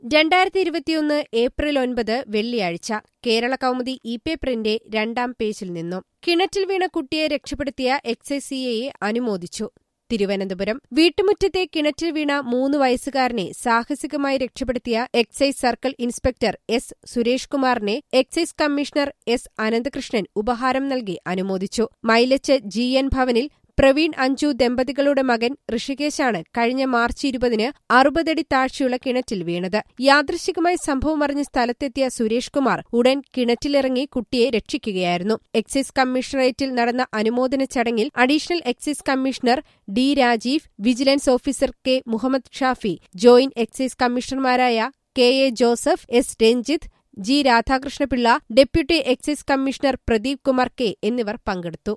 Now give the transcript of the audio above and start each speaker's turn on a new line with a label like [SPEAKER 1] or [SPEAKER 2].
[SPEAKER 1] രണ്ടായിരത്തി ഇരുപത്തിയൊന്ന് ഏപ്രിൽ ഒൻപത് വെള്ളിയാഴ്ച കേരള കൗമുദി ഇ പേപ്പറിന്റെ രണ്ടാം പേജിൽ നിന്നും കിണറ്റിൽ വീണ കുട്ടിയെ രക്ഷപ്പെടുത്തിയ എക്സൈസ് സിഐയെ അനുമോദിച്ചു തിരുവനന്തപുരം വീട്ടുമുറ്റത്തെ കിണറ്റിൽ വീണ മൂന്ന് വയസ്സുകാരനെ സാഹസികമായി രക്ഷപ്പെടുത്തിയ excise circle inspector S Suresh കുമാറിനെ എക്സൈസ് കമ്മീഷണർ എസ് അനന്തകൃഷ്ണൻ ഉപഹാരം നൽകി അനുമോദിച്ചു മൈലച്ച് ജി എൻ ഭവനിൽ പ്രവീൺ അഞ്ജു ദമ്പതികളുടെ മകൻ ഋഷികേശാണ് കഴിഞ്ഞ മാർച്ച് ഇരുപതിന് അറുപതടി താഴ്ചയുള്ള കിണറ്റിൽ വീണത് യാദൃശികമായി സംഭവമറിഞ്ഞ് സ്ഥലത്തെത്തിയ സുരേഷ് കുമാർ ഉടൻ കിണറ്റിലിറങ്ങി കുട്ടിയെ രക്ഷിക്കുകയായിരുന്നു എക്സൈസ് കമ്മീഷണറേറ്റിൽ നടന്ന അനുമോദന ചടങ്ങിൽ additional excise commissioner D Rajeev vigilance officer K Muhammad Shafi joint excise കമ്മീഷണർമാരായ K A Joseph S Ranjith G Radhakrishnapillai deputy excise commissioner Pradeep Kumar K എന്നിവർ പങ്കെടുത്തു